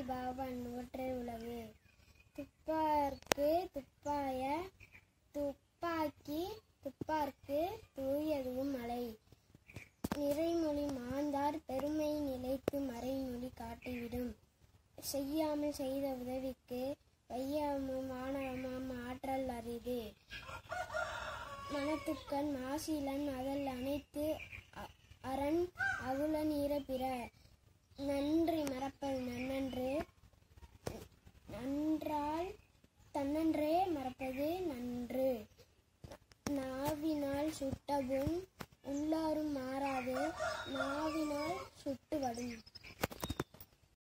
பாவன் ஒற்றை உலகு துப்பார்க்கு துப்பாய துப்பாக்கி துப்பார்க்கு தூயதுவும் மலை நிறைமொழி மாந்தார் பெருமை நிலைத்து மறைமொழி காட்டிவிடும் செய்யாமல் செய்த உதவிக்கு வையமும் மாணவமாம் ஆற்றல் அரிது மனத்துக்கண் மாசிலன் அதல் அனைத்து அ- அரண் அகுலன் பிற நன்றி மறப்பது நன்னன்று நன்றால் தன்னன்றே மறப்பது நன்று நாவினால் சுட்டபுண்